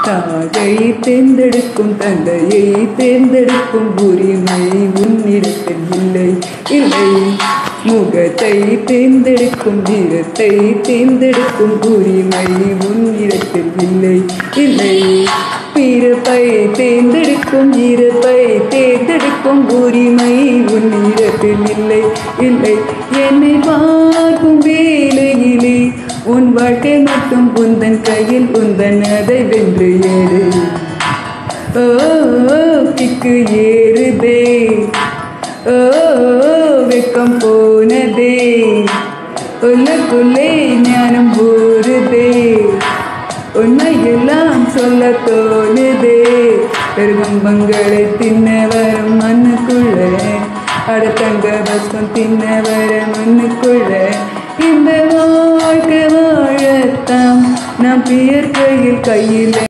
தாயை தேர்ந்தெடுக்கும் தந்தையை தேர்ந்தெடுக்கும் உரிமை உன்னிடத்தில் இல்லை இல்லை முகத்தை தேர்ந்தெடுக்கும் வீரத்தை தேர்ந்தெடுக்கும் உரிமை உன்னிடத்தில் இல்லை இல்லை பிறப்பை தேர்ந்தெடுக்கும் இருப்பை தேர்ந்தெடுக்கும் உரிமை உன்னிடத்தில் இல்லை இல்லை என்னை பார்க்கும் வேலையிலே உன் வாழ்க்கை மட்டும் உந்தன் கையில் உந்தன் அதை வென்று ஏறு ஓ கிக்கு ஏறுதே ஓ வெக்கம் போனதே உள்ளுக்குள்ளே ஞானம் ஊறுதே உண்மையெல்லாம் சொல்ல தோணுதே பெருகம்பங்களை தின்ன வரும் மண்ணுக்குள்ள அடுத்தங்க பஸ்கம் தின்ன வர மண்ணுக்குள்ள இந்த வாழ்க்கை வாழத்தான் நாம் பியர் கையில் கையில்